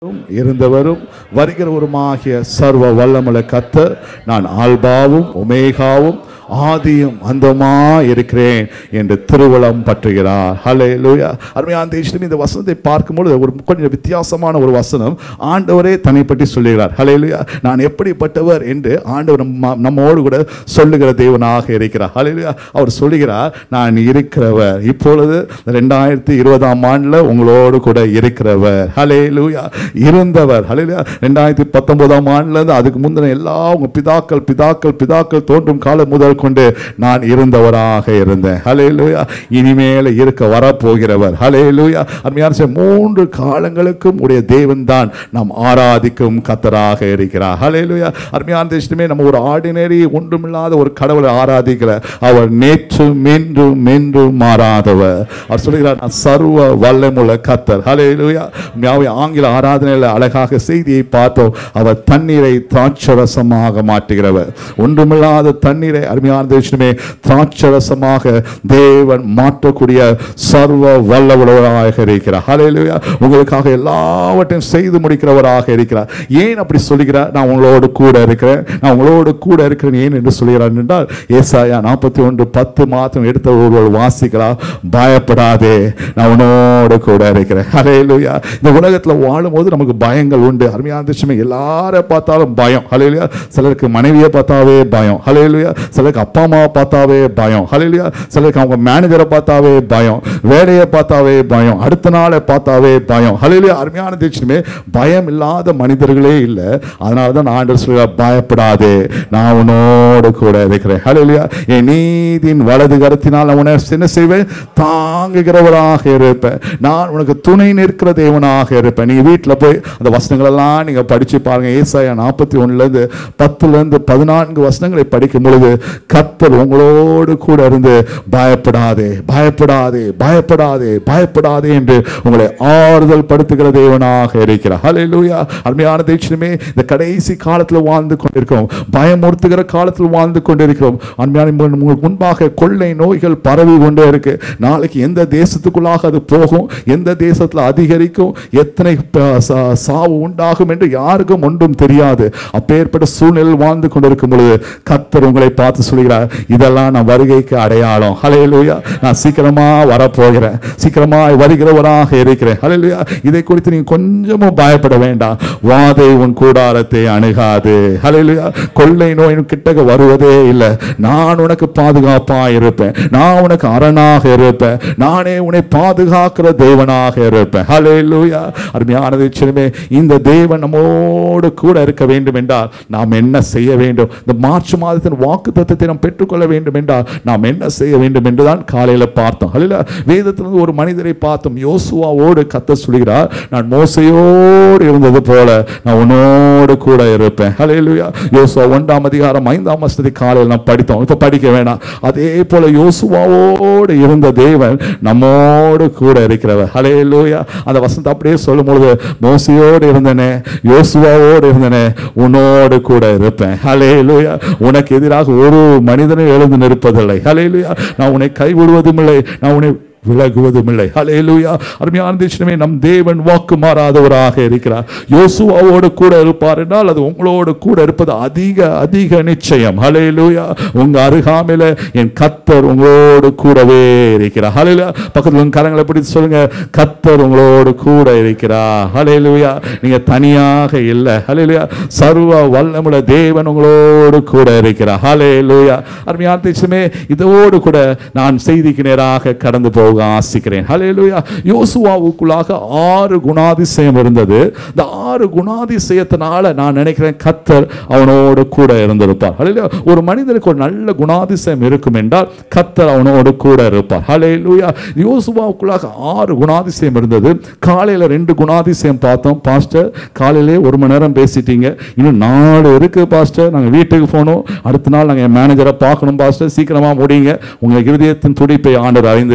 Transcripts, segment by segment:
இருந்தவரும் வருகிறவருமாகிய சர்வ வல்லமுள்ள கத்தர் நான் ஆல்பாவும் ஒமேகாவும் ஆதியும் அந்தமா இருக்கிறேன் என்று திருவளம் பற்றுகிறார் ஹலே லூயா அருமையான தேசம் இந்த வசனத்தை பார்க்கும்பொழுது ஒரு கொஞ்சம் வித்தியாசமான ஒரு வசனம் ஆண்டவரே தன்னை பற்றி சொல்லுகிறார் ஹலே லூயா நான் எப்படிப்பட்டவர் என்று ஆண்டவர் நம்ம நம்மோடு கூட சொல்லுகிற தேவனாக இருக்கிறார் ஹலே லூயா அவர் சொல்லுகிறார் நான் இருக்கிறவர் இப்பொழுது ரெண்டாயிரத்தி இருபதாம் ஆண்டில் உங்களோடு கூட இருக்கிறவர் ஹலே லூயா இருந்தவர் ஹலே லூயா ரெண்டாயிரத்தி பத்தொன்பதாம் ஆண்டுலேருந்து அதுக்கு முந்தின எல்லா உங்க பிதாக்கள் பிதாக்கள் பிதாக்கள் தோன்றும் காலம் முதல் கொண்டு நான் இருந்தவராக இருந்தேன் ஹலே லூயா இனிமேல் இருக்க வரப்போகிறவர் ஹலே லூயா அருமையான சே- மூன்று காலங்களுக்கும் உடைய தேவன் தான் நாம் ஆராதிக்கும் கத்தராக இருக்கிறார் ஹலே லூயா அருமையான தேசமே நம்ம ஒரு ஆர்டினரி ஒன்றுமில்லாத ஒரு கடவுளை ஆராதிக்கல அவர் நேற்று மென்றும் மென்றும் மாறாதவர் அவர் சொல்கிறார் நான் சர்வ வல்லமுள்ள கத்தர் ஹலே லூயா ஆங்கில ஆராதனையில் அழகாக செய்தியை பார்த்தோம் அவர் தண்ணீரை திராட்சரசமாக மாற்றுகிறவர் ஒன்றுமில்லாத தண்ணீரை அருமையான தேசமே திராட்சரசமாக தேவன் மாற்றக்கூடிய சர்வ வல்லவராக இருக்கிறார் ஹalleluya உங்களுக்காக எல்லாவற்றையும் செய்து முடிக்கிறவராக இருக்கிறார் ஏன் அப்படி சொல்லுகிறார் நான் உங்களோடு கூட இருக்கிறேன் நான் உங்களோடு கூட இருக்கிறேன் ஏன் என்று சொல்கிறார் என்றால் ஏசாயா நாற்பத்தி ஒன்று பத்து மாதம் எடுத்த ஒருவர் வாசிக்கலாம் பயப்படாதே நான் உன்னோடு கூட இருக்கிறேன் ஹalleluya இந்த உலகத்துல வாழும்போது நமக்கு பயங்கள் உண்டு அருமையான விஷயமே எல்லாரை பார்த்தாலும் பயம் ஹalleluya சிலருக்கு மனைவியை பார்த்தாவே பயம் ஹalleluya சிலருக்கு அப்பா அம்மாவை பார்த்தாவே பயம் ஹalleluya சிலருக்கு அவங்க மேனேஜரை பார்த்தாவே பயம் வேலையை பார்த்தாவே பயம் அடுத்த நாளை பார்த்தாவே பயம் ஹalleluya அருமையான விஷயமே பயம் இல்லாத மனிதர்களே இல்லை அதனால தான் ஆண்டவர் சொல்கிறார் பயப்படாதே நான் உன்னோடு கூட இருக்கிறேன் ஹalleluya என் நீதியின் வலது கரத்தினால் நான் உன்னை என்ன செய்வேன் தாங்குகிறவராக இருப்பேன் நான் உனக்கு துணை நிற்கிற தேவனாக இருப்பேன் நீங்க வீட்டில் போய் அந்த வசனங்கள் எல்லாம் நீங்க படிச்சு பாருங்க ஏசாயா நாற்பத்தி ஒண்ணுல இருந்து பத்துல இருந்து பதினான்கு வசனங்களை படிக்கும் பொழுது கர்த்தர் உங்களோடு கூட இருந்து பயப்படாதே பயப்படாதே பயப்படாதே பயப்படாதே என்று உங்களை ஆறுதல் படுத்துகிற தேவனாக இருக்கிறார் ஹalleluya அருமையான தேவனே இந்த கடைசி காலத்தில் வாழ்ந்து கொண்டிருக்கிறோம் பயமுறுத்துகிற காலத்தில் வாழ்ந்து கொண்டிருக்கிறோம் அருமையான உங்களுக்கு முன்பாக கொள்ளை நோய்கள் பரவி கொண்டே இருக்கு நாளைக்கு எந்த தேசத்துக்குள்ளாக அது போகும் எந்த தேசத்தில் அதிகரிக்கும் எத்தனை ப- சா- சாவு உண்டாகும் என்று யாருக்கும் ஒன்றும் தெரியாது அப்பேற்பட்ட சூழ்நிலையில் வாழ்ந்து கொண்டிருக்கும் பொழுது கத்தர் உங்களை பார்த்து சொல்கிறார் இதெல்லாம் நான் வருகைக்கு அடையாளம் ஹalleluya நான் சீக்கிரமா வரப்போகிறேன் சீக்கிரமா வருகிறவராக இருக்கிறேன் ஹalleluya இதை குறித்து நீங்க கொஞ்சமும் பயப்பட வேண்டாம் வாதை உன் கூடாரத்தை அணுகாது ஹalleluya கொள்ளை நோய் உன் கிட்டக்க வருவதே இல்லை நான் உனக்கு பாதுகாப்பா இருப்பேன் நான் உனக்கு அரணாக இருப்பேன் நானே உன்னை பாதுகாக்கிற தேவனாக இருப்பேன் ஹalleluya அருமையான தேவனே இந்த தேவன் நம்மோடு கூட இருக்க வேண்டும் என்றால் நாம் என்ன செய்ய வேண்டும் இந்த மார்ச் மாதத்தின் வாக்கு தத்துவத்தை நாம் பெற்றுக்கொள்ள வேண்டும் என்றால் நாம் என்ன செய்ய வேண்டும் என்றுதான் காலையில பார்த்தோம் அல்ல வேதத்திலிருந்து ஒரு மனிதரை பார்த்தோம் யோசுவாவோடு கத்த சொல்கிறார் நான் மோசையோடு இருந்தது போல நான் உன்னோடு கூட இருப்பேன் ஹalleluya யோசுவா ஒன்றாம் அதிகாரம் ஐந்தாம் வசதி காலையில் நாம் படித்தோம் இப்ப படிக்க வேணாம் அதே போல யோசுவாவோடு இருந்த தேவன் நம்மோடு கூட இருக்கிறவர் ஹalleluya அந்த வசனத்தை அப்படியே சொல்லும் பொழுது மோசையோடு இருந்தனே யோசுவாவோடு இருந்தனே உன்னோடு கூட இருப்பேன் ஹalleluya உனக்கு எதிராக ஒரு மனிதனும் எழுந்து நிற்பதில்லை ஹalleluya நான் உன்னை கைவிடுவதும் இல்லை நான் உன்னை விலகுவதும் இல்லை ஹalleluya அருமையான தேசமே நம் தேவன் வாக்கு மாறாதவராக இருக்கிறார் யோசுவாவோடு கூட இருப்பார் என்றால் அது உங்களோடு கூட இருப்பது அதிக அதிக நிச்சயம் ஹalleluya உங்க அருகாமையில என் கத்தர் உங்களோடு கூடவே இருக்கிறார் ஹalleluya பக்கத்துல உங்க கரங்களை பிடித்து சொல்லுங்க கத்தர் உங்களோடு கூட இருக்கிறார் ஹalleluya நீங்க தனியாக இல்லை ஹalleluya சர்வ வல்லமுள்ள தேவன் உங்களோடு கூட இருக்கிறார் ஹalleluya அருமையான தேசமே இதோடு கூட நான் செய்திக்கு நேராக கடந்து போக ஆசிக்கிறேன் ஹalleluya யோசுவாவுக்குள்ளாக ஆறு குணாதிசயம் இருந்தது இந்த ஆறு குணாதிசயத்தினால நான் நினைக்கிறேன் கத்தர் அவனோடு கூட இருந்திருப்பார் ஹalleluya ஒரு மனிதனுக்கு ஒரு நல்ல குணாதிசயம் இருக்கும் என்றால் கத்தர் அவனோடு கூட இருப்பார் ஹalleluya யோசுவாவுக்குள்ளாக ஆறு குணாதிசயம் இருந்தது காலையில ரெண்டு குணாதிசயம் பார்த்தோம் பாஸ்டர் காலையிலே ஒரு மணி நேரம் பேசிட்டீங்க இன்னும் நாலு இருக்கு பாஸ்டர் நாங்க வீட்டுக்கு போகணும் அடுத்த நாள் நாங்க என் மேனேஜரை பார்க்கணும் பாஸ்டர் சீக்கிரமா முடியுங்க உங்க இருதயத்தின் துடிப்பை ஆண்டவர் அறிந்திருக்கிறார்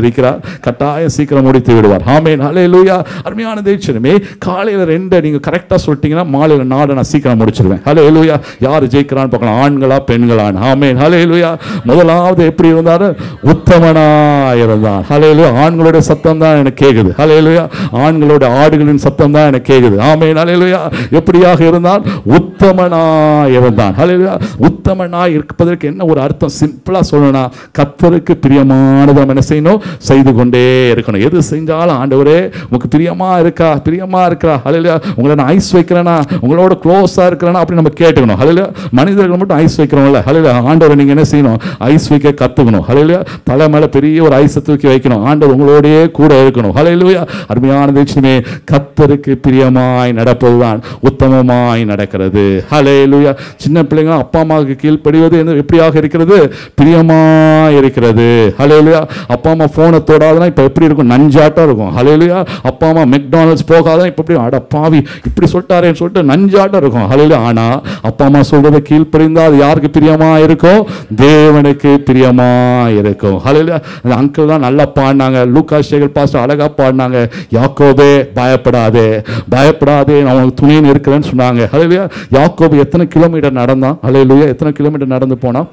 கட்டாயம் சீக்கிரம் முடித்து விடுவார் ஆமென் ஹalleluya அருமையான தேய்ச்சனமே காலையில ரெண்டை நீங்க கரெக்டா சொல்லிட்டீங்கன்னா மாலையில நாடை நான் சீக்கிரம் முடிச்சிருவேன் ஹalleluya யார் ஜெயிக்கிறான்னு பார்க்கலாம் ஆண்களா பெண்களான்னு ஆமென் ஹalleluya முதலாவது எப்படி இருந்தாரு உத்தமனா இருந்தான் ஹalleluya ஆண்களோட சத்தம் தான் எனக்கு கேக்குது ஹalleluya ஆண்களோட ஆடுகளின் சத்தம் தான் எனக்கு கேக்குது ஆமென் ஹalleluya எப்படியாக இருந்தான் உத்தமனா இருந்தான் ஹalleluya உத்தமனா இருப்பதற்கு என்ன ஒரு அர்த்தம் சிம்பிளா சொல்லணும்னா கர்த்தருக்கு பிரியமானதை நம்ம என்ன செய்யணும் செய்து கொண்டே இருக்கணும் எது செஞ்சாலும் ஆண்டவரே உங்களுக்கு பிரியமா இருக்கா பிரியமா இருக்கா ஹalleluya உங்களை நான் ஐஸ் வைக்கிறேனா உங்களோட க்ளோஸா இருக்கிறேனா அப்படி நம்ம கேட்டுக்கணும் ஹalleluya மனிதர்கள் மட்டும் ஐஸ் வைக்கிறோம்ல ஹalleluya ஆண்டவரை நீங்க என்ன செய்யணும் ஐஸ் வைக்க கத்துக்கணும் ஹalleluya தலை மேல பெரிய ஒரு ஐஸை தூக்கி வைக்கணும் ஆண்டவர் உங்களோடயே கூட இருக்கணும் ஹalleluya அருமையான தேட்சமே கத்தருக்கு பிரியமாய் நடப்பதுதான் உத்தமமாய் நடக்கிறது ஹalleluya சின்ன பிள்ளைங்க அப்பா அம்மாவுக்கு கீழ்ப்படிவது என்ன- எப்படியாக இருக்கிறது பிரியமாய் இருக்கிறது ஹalleluya அப்பா அம்மா போனை தொடாதனா இப்ப எப்படி இருக்கும் நஞ்சாட்டம் இருக்கும் ஹalleluya அப்பா அம்மா மெக்டானல்ட்ஸ் போகாதான் இப்ப எப்படி அட பாவி இப்படி சொல்லிட்டாரேன்னு சொல்லிட்டு நஞ்சாட்டம் இருக்கும் ஹalleluya ஆனா அப்பா அம்மா சொல்றதை கீழ்ப்படிந்தா அது யாருக்கு பிரியமா இருக்கும் தேவனுக்கு பிரியமா இருக்கும் ஹalleluya அந்த அங்கிள் தான் நல்லா பாடினாங்க லூக்கா சேகர் பாஸ்டர் அழகா பாடினாங்க யாக்கோபே பயப்படாதே பயப்படாதே நான் உனக்கு துணைன்னு இருக்கிறேன்னு சொன்னாங்க ஹalleluya யாக்கோபு எத்தனை கிலோமீட்டர் நடந்தான் ஹalleluya எத்தனை கிலோமீட்டர் நடந்து போனான்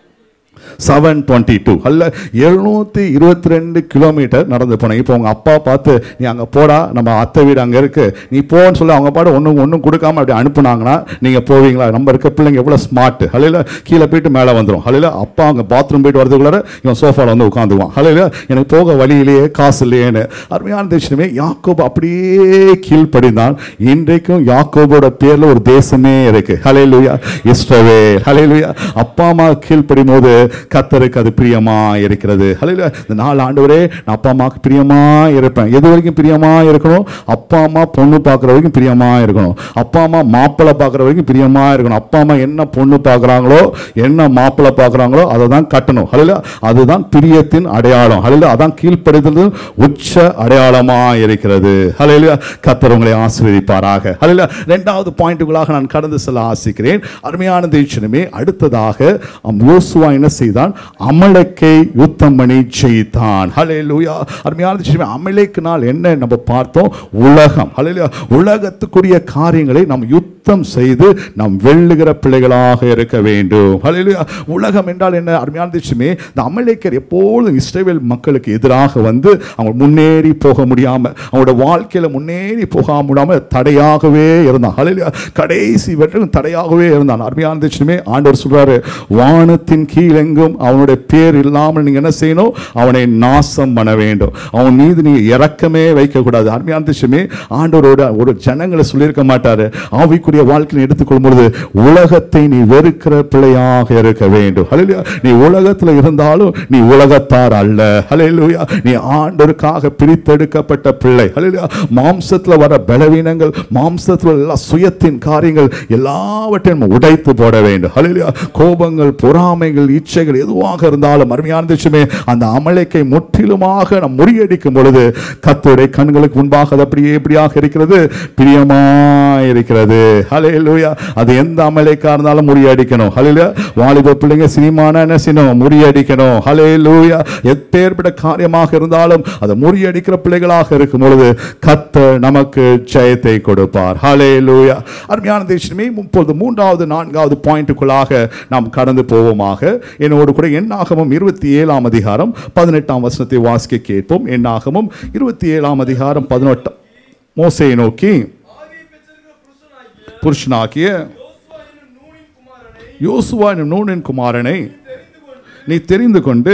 செவன் டுவெண்ட்டி டூ அல்ல எழுநூற்றி இருபத்தி ரெண்டு கிலோமீட்டர் நடந்து போனேன் இப்போ உங்கள் அப்பா பார்த்து நீ அங்கே போடா நம்ம அத்தை வீடு அங்கே இருக்கு நீ போன்னு சொல்லி அவங்க பாடு ஒன்றும் ஒன்றும் கொடுக்காம அப்படி அனுப்புனாங்கன்னா நீங்கள் போவீங்களா நம்ம இருக்க பிள்ளைங்க எவ்வளோ ஸ்மார்ட் ஹலையில் கீழே போயிட்டு மேலே வந்துடும் ஹலையில் அப்பா அங்கே பாத்ரூம் போயிட்டு வரதுக்குள்ளார இவன் சோஃபாவில் வந்து உட்காந்துக்குவான் ஹலையில் எனக்கு போக வழியிலேயே காசு இல்லையேன்னு அருமையான தேசமே யாக்கோபு அப்படியே கீழ்ப்படிந்தான் இன்றைக்கும் யாக்கோபோட பேர்ல ஒரு தேசமே இருக்கு ஹலையிலுயா இஸ்ரவே ஹலையிலுயா அப்பா அம்மா கீழ்ப்படியும் போது கத்தருக்கு அது பிரியமா இருக்கிறது ஹலையிலுயா இந்த நாலு ஆண்டவரே நான் அப்பா அம்மாவுக்கு பிரியமா இருப்பேன் எது வரைக்கும் பிரியமா இருக்கணும் அப்பா அம்மா பொண்ணு பார்க்குற வரைக்கும் பிரியமா இருக்கணும் அப்பா அம்மா மாப்பிள்ளை பார்க்குற வரைக்கும் பிரியமா இருக்கணும் அப்பா அம்மா என்ன பொண்ணு பார்க்குறாங்களோ என்ன மாப்பிள்ளை பார்க்குறாங்களோ அதை தான் கட்டணும் ஹலையில அதுதான் பிரியத்தின் அடையாளம் ஹலையில அதான் கீழ்ப்படுதல் உச்ச அடையாளமா இருக்கிறது ஹலையில கத்தர் உங்களை ஆசீர்வதிப்பாராக ஹலையில ரெண்டாவது பாயிண்ட்டுகளாக நான் கடந்து செல்ல ஆசிக்கிறேன் அருமையான தேசனமே அடுத்ததாக அம் யோசுவா என்ன செய்தான் அமலக்கை யுத்தம் பண்ணி ஜெயித்தான் ஹalleluya அருமையான தேசமே அமலேக்கினால் என்ன நம்ம பார்த்தோம் உலகம் ஹalleluya உலகத்துக்குரிய காரியங்களை நாம் யுத்தம் செய்து நாம் வெல்லுகிற பிள்ளைகளாக இருக்க வேண்டும் ஹalleluya உலகம் என்றால் என்ன அருமையான தேசமே இந்த அமலேக்கர் எப்பொழுதும் இஸ்ரேல் மக்களுக்கு எதிராக வந்து அவங்க முன்னேறி போக முடியாம அவங்களோட வாழ்க்கையில முன்னேறி போக முடியாம தடையாகவே இருந்தான் ஹalleluya கடைசி வரைக்கும் தடையாகவே இருந்தான் அருமையான தேசமே ஆண்டவர் சொல்றாரு வானத்தின் கீழெங்கும் அவனுடைய பேர் இல்லாமல் நீங்க என்ன செய்யணும் அவனை நாசம் பண்ண வேண்டும் அவன் மீது நீங்க இறக்கமே வைக்க கூடாது அருமையான தேசமே ஆண்டவரோட ஒரு ஜனங்களை சொல்லியிருக்க மாட்டாரு ஆவிக்குரிய வாழ்க்கையை எடுத்துக்கொள்ளும் பொழுது உலகத்தை நீ வெறுக்கிற பிள்ளையாக இருக்க வேண்டும் ஹalleluya நீ உலகத்துல இருந்தாலும் நீ உலகத்தார் அல்ல ஹalleluya நீ ஆண்டவருக்காக பிரித்தெடுக்கப்பட்ட பிள்ளை ஹalleluya மாம்சத்துல வர பலவீனங்கள் மாம்சத்துல எல்லா சுயத்தின் காரியங்கள் எல்லாவற்றையும் நம்ம உடைத்து போட வேண்டும் ஹalleluya கோபங்கள் பொறாமைகள் இச்சைகள் எதுவாக இருந்தாலும் அருமையான தேசமே அந்த அமலைக்கை முற்றிலுமாக நாம் முறியடிக்கும் பொழுது கத்தருடைய கண்களுக்கு முன்பாக அது அப்படியே எப்படியாக இருக்கிறது பிரியமா இருக்கிறது ஹalleluya அது எந்த அமலைக்கா இருந்தாலும் முறியடிக்கணும் ஹalleluya வாலிப பிள்ளைங்க சினிமானா என்ன செய்யணும் முறியடிக்கணும் ஹalleluya எப்பேற்பட்ட காரியமாக இருந்தாலும் அதை முறியடிக்கிற பிள்ளைகளாக இருக்கும் பொழுது கத்தர் நமக்கு ஜெயத்தை கொடுப்பார் ஹalleluya அருமையான தேசமே இப்பொழுது மூன்றாவது நான்காவது பாயிண்ட்டுக்குள்ளாக நாம் கடந்து போவோமாக என்னோடு கூட எண்ணாகமும் இருபத்தி ஏழாம் அதிகாரம் பதினெட்டாம் வசனத்தை வாசிக்க கேட்போம் எண்ணாகமும் இருபத்தி ஏழாம் அதிகாரம் பதினெட்டாம் மோசையை நோக்கி ஆவியை பெற்றிருக்கிற புருஷனாகிய புருஷனாகிய யோசுவா என்னும் நூனின் குமாரனை யோசுவா என்னும் நூனின் குமாரனை தெரிந்து கொண்டு நீ தெரிந்து கொண்டு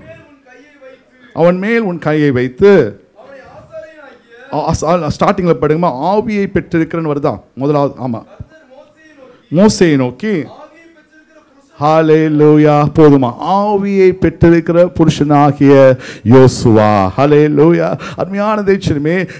அவன் மேல் உன் கையை வைத்து அவன் மேல் உன் கையை வைத்து அவனை ஆசாரியனாகிய ஸ்டார்டிங்கில் படுங்கம்மா ஆவியை பெற்றிருக்கிறேன்னு வருதா முதலாவது ஆமாம் கர்த்தர் மோசையை நோக்கி மோசையை நோக்கி ஆவியை பெற்றிருக்கிற புருஷன் ஹalleluya போதுமா ஆவியை பெற்றிருக்கிற புருஷனாகிய யோசுவா ஹalleluya அருமையான தேச்சனமே கத்த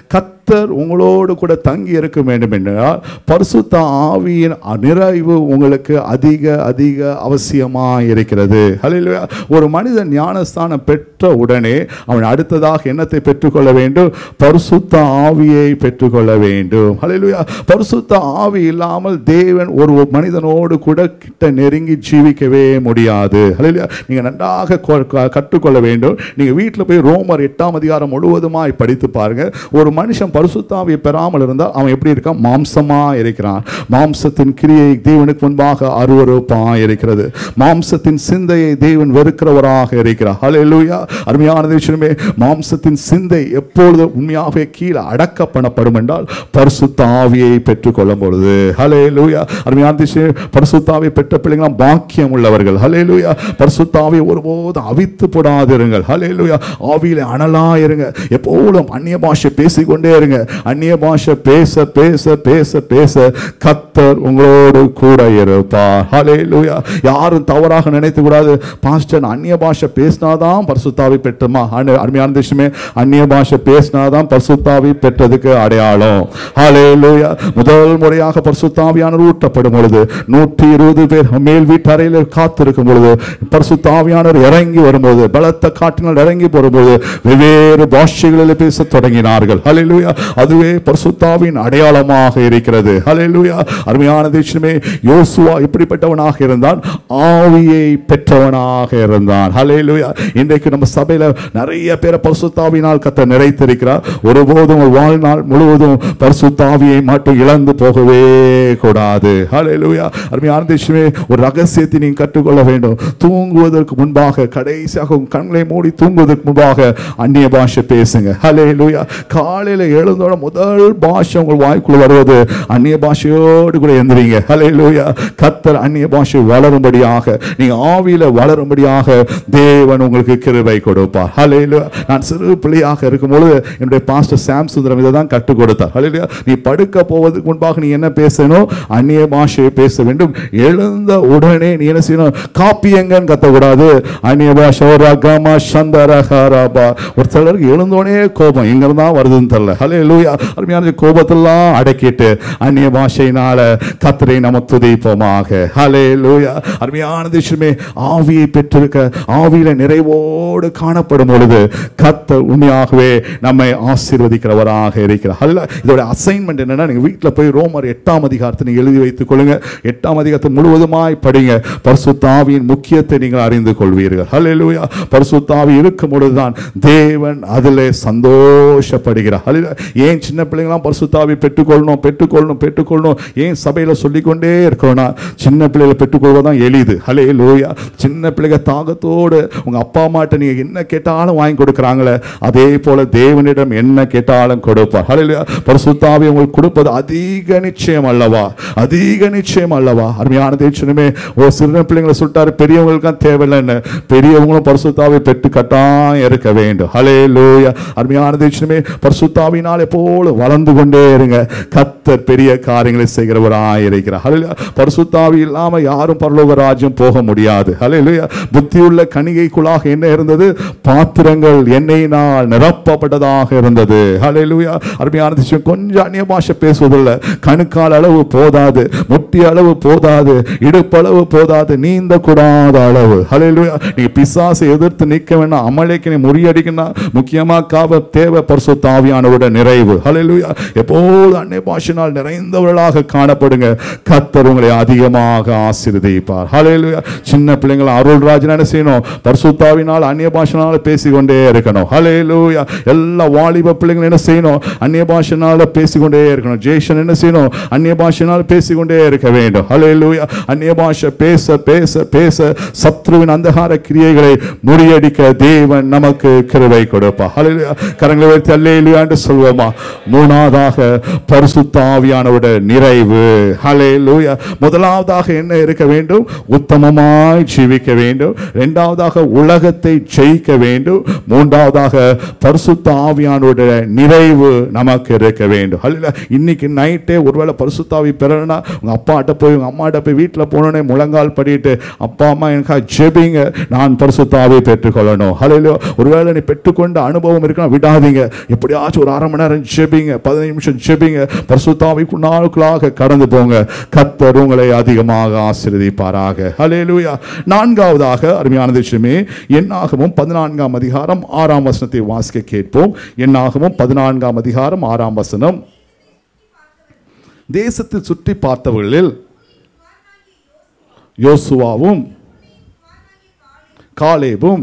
கத்தர் உங்களோடு கூட தங்கி இருக்க வேண்டும் என்றால் பரிசுத்த ஆவியின் நிறைவு உங்களுக்கு அதிக அதிக அவசியமா இருக்கிறது ஹalleluya ஒரு மனிதன் ஞானஸ்தானம் பெற்ற உடனே அவன் அடுத்ததாக என்னத்தை பெற்றுக்கொள்ள வேண்டும் பரிசுத்த ஆவியை பெற்றுக்கொள்ள வேண்டும் ஹalleluya பரிசுத்த ஆவி இல்லாமல் தேவன் ஒரு மனிதனோடு கூட கிட்ட நெருங்கி ஜீவிக்கவே முடியாது ஹalleluya நீங்க நன்றாக கொ- க- கற்றுக்கொள்ள வேண்டும் நீங்க வீட்டில் போய் ரோமர் எட்டாம் அதிகாரம் முழுவதுமாய் படித்து பாருங்க ஒரு மனுஷன் பரிசுத்தாவியை பெறாமல் இருந்தால் அவன் எப்படி இருக்கான் மாம்சமா இருக்கிறான் மாம்சத்தின் கிரியை தேவனுக்கு முன்பாக அருவருப்பா இருக்கிறது மாம்சத்தின் சிந்தையை தேவன் வெறுக்கிறவராக இருக்கிறார் ஹalleluya அருமையான தேவனே மாம்சத்தின் சிந்தை எப்பொழுது உண்மையாகவே கீழே அடக்க பண்ணப்படும் என்றால் பரிசுத்த ஆவியை பெற்றுக்கொள்ளும் பொழுது ஹalleluya அருமையான தேவனே பரிசுத்த ஆவியை பெற்ற பிள்ளைங்களாம் பாக்கியம் உள்ளவர்கள் ஹalleluya பரிசுத்த ஆவியை ஒருபோதும் அவித்து போடாதிருங்கள் ஹalleluya ஆவியில அனலா இருங்க எப்பொழுதும் அந்நிய பாஷை பேசிக்கொண்டே இருங்க அந்நிய பாஷை பேச பேச பேச பேச கத்தர் உங்களோடு கூட இருப்பார் ஹalleluya யாரும் தவறாக நினைத்து கூடாது பாஸ்டர் நான் அந்நிய பாஷை பேசினாதான் பரிசுத்தாவி பெற்றுமா அனு- அருமையான தேசமே அந்நிய பாஷை பேசினாதான் பரிசுத்தாவி பெற்றதுக்கு அடையாளம் ஹalleluya முதல் முறையாக பரிசுத்தாவியானவர் ஊட்டப்படும் பொழுது நூற்றி இருபது பேர் மேல் வீட்டறையில் காத்திருக்கும் பொழுது பரிசுத்தாவியானவர் இறங்கி வரும்போது பலத்த காட்டினால் இறங்கி வரும்போது வெவ்வேறு பாஷைகளில் பேச தொடங்கினார்கள் ஹalleluya அதுவே பரிசுத்தாவின் அடையாளமாக இருக்கிறது ஹalleluya அருமையான தேசமே யோசுவா எப்படிப்பட்டவனாக இருந்தான் ஆவியை பெற்றவனாக இருந்தான் ஹalleluya இன்றைக்கு நம்ம சபையில நிறைய பேரை பரிசுத்தாவினால் கத்த நிறைத்திருக்கிறார் ஒருபோதும் ஒரு வாழ்நாள் முழுவதும் பரிசுத்தாவியை மட்டும் இழந்து போகவே கூடாது ஹalleluya அருமையான தேசமே ஒரு ரகசியத்தை நீங்க கற்றுக்கொள்ள வேண்டும் தூங்குவதற்கு முன்பாக கடைசியாக உங்க கண்களை மூடி தூங்குவதற்கு முன்பாக அந்நிய பாஷை பேசுங்க ஹalleluya காலையில எழுந்தோட முதல் பாஷை உங்கள் வாய்க்குள்ள வருவது அந்நிய பாஷையோடு கூட எந்திரிங்க ஹalleluya கத்தர் அந்நிய பாஷை வளரும்படியாக நீங்க ஆவியில வளரும்படியாக தேவன் உங்களுக்கு கிருபை கொடுப்பார் ஹalleluya நான் சிறு பிள்ளையாக இருக்கும் பொழுது என்னுடைய பாஸ்டர் சாம் சுந்தரம் இதை தான் கற்றுக் கொடுத்தார் ஹalleluya நீ படுக்க போவதற்கு முன்பாக நீ என்ன பேசணும் அந்நிய பாஷையை பேச வேண்டும் எழுந்த உடனே நீ என்ன செய்யணும் காப்பியங்கன்னு கத்தக்கூடாது அந்நிய பாஷை ரகமா சந்தரஹரபா ஒரு சிலருக்கு எழுந்தோடனே கோபம் எங்க இருந்தா வருதுன்னு தெரியல ஹலே லூயா அருமையான கோபத்தெல்லாம் அடக்கிட்டு அந்நிய பாஷையினால கத்தரை நம்ம துதிப்போமாக ஹலே லூயா அருமையான விஷயமே ஆவியை பெற்றிருக்க ஆவியில நிறைவோடு காணப்படும் பொழுது கத்தர் உண்மையாகவே நம்மை ஆசீர்வதிக்கிறவராக இருக்கிறார் அல்ல இதோட அசைன்மெண்ட் என்னன்னா நீங்க வீட்டில் போய் ரோமர் எட்டாம் அதிகாரத்தை நீங்க எழுதி வைத்துக் கொள்ளுங்க எட்டாம் அதிகாரத்தை முழுவதுமாய் படிங்க பரிசுத்தாவியின் முக்கியத்தை நீங்கள் அறிந்து கொள்வீர்கள் ஹalleluya பரிசுத்தாவி இருக்கும் பொழுதுதான் தேவன் அதிலே சந்தோஷப்படுகிறார் ஹalleluya ஏன் சின்ன பிள்ளைங்களாம் பரிசுத்தாவி பெற்றுக்கொள்ளணும் பெற்றுக்கொள்ளணும் பெற்றுக்கொள்ளணும் ஏன் சபையில சொல்லிக்கொண்டே இருக்கணும்னா சின்ன பிள்ளைகளை பெற்றுக்கொள்வதுதான் எளிது ஹalleluya சின்ன பிள்ளைங்க தாகத்தோடு உங்க அப்பா அம்மாட்ட நீங்க என்ன கேட்டாலும் வாங்கி கொடுக்குறாங்களே அதே போல தேவனிடம் என்ன கேட்டாலும் கொடுப்பார் ஹalleluya பரிசுத்தாவி உங்களுக்கு கொடுப்பது அதிக நிச்சயம் அல்லவா அதிக நிச்சயம் அல்லவா அருமையான தேவச்சனமே ஒரு சின்ன பிள்ளைங்களை சொல்லிட்டாரு பெரியவங்களுக்கும் தேவையில்லைன்னு பெரியவங்களும் பரிசுத்தாவை பெற்று கட்டாயம் இருக்க வேண்டும் ஹலே லூயா அருமையான தேவச்சனமே பரிசுத்தாவினால் எப்போது வளர்ந்து கொண்டே இருங்க கத்தர் பெரிய காரியங்களை செய்கிறவராய் இருக்கிறார் ஹலே பரிசுத்தாவி இல்லாம யாரும் பரலோக ராஜ்யம் போக முடியாது ஹலே லூயா புத்தியுள்ள கணிகைக்குள்ளாக என்ன இருந்தது பாத்திரங்கள் எண்ணெயினால் நிரப்பப்பட்டதாக இருந்தது ஹலே லூயா அருமையான தேவச்சனம் கொஞ்சம் அந்நிய பாஷை பேசுவதில்லை கணுக்கால் அளவு போதாது முட்டி அளவு போதாது இடுப்பளவு போதாது நீந்த கூடாத அளவு ஹalleluya நீங்க பிசாசை எதிர்த்து நிற்க வேண்டாம் அமலேக்கு நீ முறியடிக்கணும் முக்கியமா காவ தேவை பரிசுத்த ஆவியானவரோட நிறைவு ஹalleluya எப்போது அன்னை பாஷினால் நிறைந்தவர்களாக காணப்படுங்க கத்தர் உங்களை அதிகமாக ஆசீர்வதிப்பார் ஹalleluya சின்ன பிள்ளைங்களை அருள்ராஜன் என்ன செய்யணும் பரிசுத்தாவினால் அந்நிய பாஷனால பேசிக்கொண்டே இருக்கணும் ஹalleluya எல்லா வாலிப பிள்ளைங்களும் என்ன செய்யணும் அந்நிய பாஷனால பேசிக்கொண்டே இருக்கணும் ஜெய்ஷன் என்ன செய்யணும் அந்நிய பாஷையினால் பேசிக்கொண்டே இருக்க வேண்டும் ஹalleluya அந்நிய பாஷை பேச பேச பேச சத்ருவின் அந்தகார கிரியைகளை முறியடிக்க தேவன் நமக்கு கிருபை கொடுப்பார் ஹalleluya கரங்களை வைத்து அல்லேலூயா என்று சொல்வோமா மூணாவதாக பரிசுத்த ஆவியானவரோட நிறைவு ஹalleluya முதலாவதாக என்ன இருக்க வேண்டும் உத்தமமாய் ஜீவிக்க வேண்டும் இரண்டாவதாக உலகத்தை ஜெயிக்க வேண்டும் மூன்றாவதாக பரிசுத்த ஆவியானோட நிறைவு நமக்கு இருக்க வேண்டும் ஹalleluya இன்னைக்கு நைட்டே ஒருவேளை பரிசுத்தாவி பெறணும்னா உங்க அப்பாட்ட போய் உங்க அம்மாட்ட போய் வீட்டில் போனோடனே முழங்கால் படிட்டு அப்பா அம்மா எனக்காக ஜெபிங்க நான் பரிசுத்தாவை பெற்றுக்கொள்ளணும் ஹalleluya ஒருவேளை நீ பெற்றுக்கொண்ட அனுபவம் இருக்குன்னா விடாதீங்க எப்படியாச்சும் ஒரு அரை மணி மணி நேரம் ஜெபிங்க பதினைந்து நிமிஷம் ஜெபிங்க பரிசுத்தாவிக்கு நாளுக்குள்ளாக கடந்து போங்க கத்தர் உங்களை அதிகமாக ஆசீர்வதிப்பாராக ஹalleluya நான்காவதாக அருமையான விஷயமே என்னாகவும் பதினான்காம் அதிகாரம் ஆறாம் வசனத்தை வாசிக்க கேட்போம் என்னாகவும் பதினான்காம் அதிகாரம் ஆறாம் வசனம் தேசத்தில் சுற்றி பார்த்தவர்களில் யோசுவாவும் காலேபும்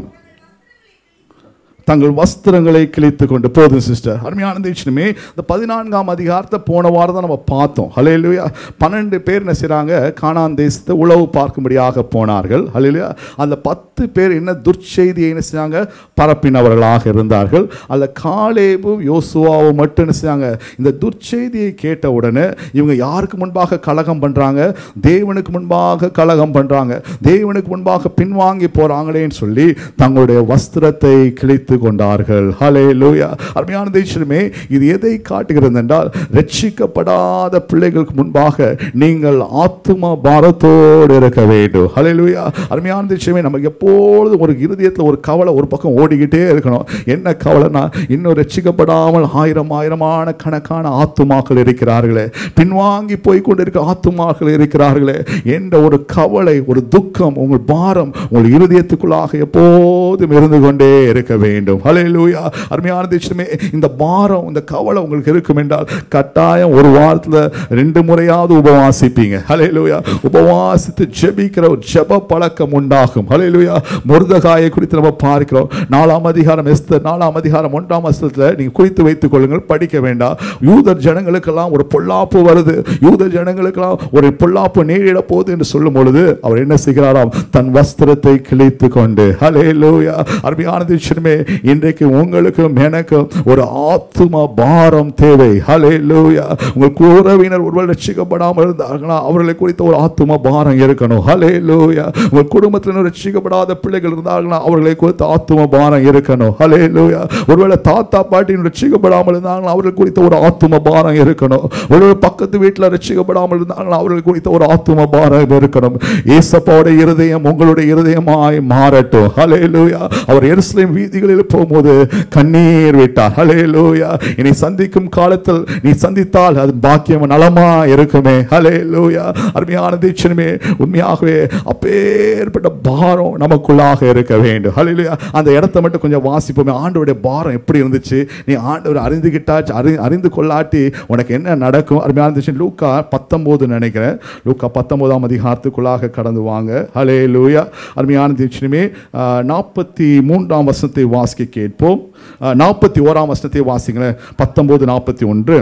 தங்கள் வஸ்திரங்களை கிழித்து கொண்டு போதும் சிஸ்டர் அருமையான விஷயமே இந்த பதினான்காம் அதிகாரத்தை போன வாரம் தான் நம்ம பார்த்தோம் ஹலேலுயா பன்னெண்டு பேர் என்ன செய்கிறாங்க கானான் தேசத்தை உளவு பார்க்கும்படியாக போனார்கள் ஹலேலுயா அந்த பத்து பேர் என்ன துர்ச்செய்தியை என்ன செஞ்சாங்க பரப்பினவர்களாக இருந்தார்கள் அதில் காலேபும் யோசுவாவும் மட்டும் என்ன செஞ்சாங்க இந்த துர்ச்செய்தியை கேட்ட உடனே இவங்க யாருக்கு முன்பாக கலகம் பண்ணுறாங்க தேவனுக்கு முன்பாக கலகம் பண்ணுறாங்க தேவனுக்கு முன்பாக பின்வாங்கி போகிறாங்களேன்னு சொல்லி தங்களுடைய வஸ்திரத்தை கிழித்து கொண்டார்கள் ஹலே லூயா அருமையான தேசமே இது எதை காட்டுகிறது என்றால் ரட்சிக்கப்படாத பிள்ளைகளுக்கு முன்பாக நீங்கள் ஆத்தும பாரத்தோடு இருக்க வேண்டும் ஹலே லூயா அருமையான தேசமே நமக்கு எப்பொழுதும் ஒரு இருதயத்தில் ஒரு கவலை ஒரு பக்கம் ஓடிக்கிட்டே இருக்கணும் என்ன கவலைனா இன்னும் ரட்சிக்கப்படாமல் ஆயிரம் ஆயிரமான கணக்கான ஆத்துமாக்கள் இருக்கிறார்களே பின்வாங்கி போய் கொண்டிருக்க ஆத்துமாக்கள் இருக்கிறார்களே என்ற ஒரு கவலை ஒரு துக்கம் உங்கள் பாரம் உங்கள் இருதயத்துக்குள்ளாக எப்போதும் இருந்து கொண்டே இருக்க வேண்டும் ஹalleluya அருமையான தேசமே இந்த பாரம் இந்த கவலை உங்களுக்கு இருக்கும் என்றால் கட்டாயம் ஒரு வாரத்தில் ரெண்டு முறையாவது உபவாசிப்பீங்க ஹalleluya உபவாசித்து ஜெபிக்கிற ஒரு ஜெப பழக்கம் உண்டாகும் ஹalleluya முருதகாயை குறித்து நம்ம பார்க்கிறோம் நாலாம் அதிகாரம் எஸ்தர் நாலாம் அதிகாரம் ஒன்றாம் வசனத்தில் நீங்க குறித்து வைத்துக் கொள்ளுங்கள் படிக்க வேண்டாம் யூதர் ஜனங்களுக்கெல்லாம் ஒரு பொல்லாப்பு வருது யூதர் ஜனங்களுக்கெல்லாம் ஒரு பொல்லாப்பு நேரிட போகுது என்று சொல்லும் பொழுது அவர் என்ன செய்கிறாராம் தன் வஸ்திரத்தை கிழித்து கொண்டு ஹalleluya அருமையான விஷயமே இன்றைக்கு உங்களுக்கும் எனக்கும் ஒரு ஆத்தும பாரம் தேவை ஹalleluya உங்கள் உறவினர் ஒருவர் ரட்சிக்கப்படாமல் இருந்தார்களா அவர்களை குறித்த ஒரு ஆத்தும பாரம் இருக்கணும் ஹalleluya உங்கள் குடும்பத்தில் ரட்சிக்கப்படாத பிள்ளைகள் இருந்தார்களா அவர்களை குறித்த ஆத்தும பாரம் இருக்கணும் ஹalleluya ஒருவேளை தாத்தா பாட்டியும் ரட்சிக்கப்படாமல் இருந்தாங்களா அவர்கள் குறித்த ஒரு ஆத்தும பாரம் இருக்கணும் ஒருவேளை பக்கத்து வீட்டில் ரட்சிக்கப்படாமல் இருந்தாங்களா அவர்கள் குறித்த ஒரு ஆத்தும பாரம் இருக்கணும் ஏசப்பாவுடைய இருதயம் உங்களுடைய இருதயமாய் மாறட்டும் ஹalleluya அவர் எருசலேம் வீதிகளில் போகும்போது கண்ணீர் விட்டார் ஹalleluya இனி சந்திக்கும் காலத்தில் நீ சந்தித்தால் அது பாக்கியம் நலமா இருக்குமே ஹalleluya அருமையான தீட்சணமே உண்மையாகவே அப்பேற்பட்ட பாரம் நமக்குள்ளாக இருக்க வேண்டும் ஹalleluya அந்த இடத்தை மட்டும் கொஞ்சம் வாசிப்போமே ஆண்டவருடைய பாரம் எப்படி இருந்துச்சு நீ ஆண்டவர் அறிந்துகிட்டாச்சு அறி அறிந்து கொள்ளாட்டி உனக்கு என்ன நடக்கும் அருமையான தீட்சணை லூக்கா பத்தொம்போது நினைக்கிறேன் லூக்கா பத்தொன்பதாம் அதிகாரத்துக்குள்ளாக கடந்து வாங்க ஹலே லூயா அருமையான தீட்சணமே நாற்பத்தி மூன்றாம் வசனத்தை வாசிக்க கேட்போம் நாற்பத்தி ஓராம் வசனத்தை வாசிங்களேன் பத்தொன்பது நாற்பத்தி ஒன்று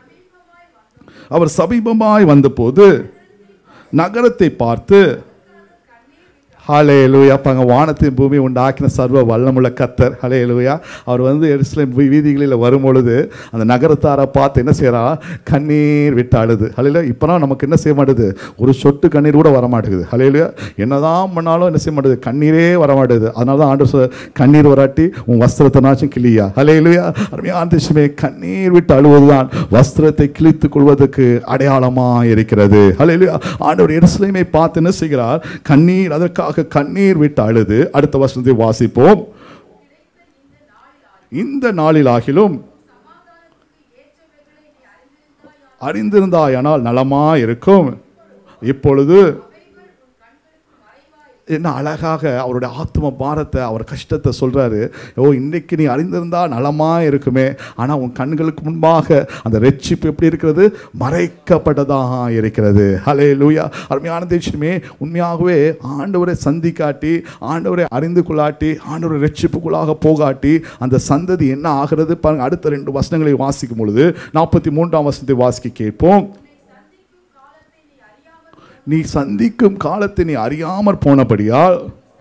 அவர் சமீபமாய் வந்தபோது நகரத்தை பார்த்து ஹலே லூயா அங்கே வானத்தின் பூமி உண்டாக்கின சர்வ வல்லமுள்ள கத்தர் ஹலே லூயா அவர் வந்து எருசலேம் வீ- வீதிகளில் வரும்பொழுது அந்த நகரத்தாரை பார்த்து என்ன செய்கிறா கண்ணீர் விட்டு அழுது ஹலையில இப்போலாம் நமக்கு என்ன செய்ய மாட்டேது ஒரு சொட்டு கண்ணீர் கூட வர மாட்டேங்குது ஹலையில என்னதான் பண்ணாலும் என்ன செய்ய மாட்டேது கண்ணீரே வர மாட்டேது அதனால தான் ஆண்டு சொல் கண்ணீர் வராட்டி உன் வஸ்திரத்தினாச்சும் கிளியா ஹலையிலுயா அருமையான விஷயமே கண்ணீர் விட்டு அழுவதுதான் வஸ்திரத்தை கிழித்துக் கொள்வதற்கு அடையாளமாக இருக்கிறது ஹலையிலுயா ஆண்டவர் எருசலேமை பார்த்து என்ன செய்கிறார் கண்ணீர் அதற்காக கண்ணீர் விட்டு அழுது அடுத்த வசனத்தை வாசிப்போம் இந்த நாளிலாகிலும் அறிந்திருந்தாயானால் நலமா இருக்கும் இப்பொழுது என்ன அழகாக அவருடைய ஆத்ம பாரத்தை அவர் கஷ்டத்தை சொல்றாரு ஓ இன்னைக்கு நீ அறிந்திருந்தா நலமா இருக்குமே ஆனா உன் கண்களுக்கு முன்பாக அந்த ரெட்சிப்பு எப்படி இருக்கிறது மறைக்கப்பட்டதாக இருக்கிறது ஹலே லூயா அருமையான தேசமே உண்மையாகவே ஆண்டவரை சந்திக்காட்டி ஆண்டவரை அறிந்து கொள்ளாட்டி ஆண்டவரை ரெட்சிப்புக்குள்ளாக போகாட்டி அந்த சந்ததி என்ன ஆகிறது பாருங்க அடுத்த ரெண்டு வசனங்களை வாசிக்கும் பொழுது நாற்பத்தி மூன்றாம் வசனத்தை வாசிக்க கேட்போம் நீ சந்திக்கும் காலத்தை நீ அறியாமற் போனபடியால்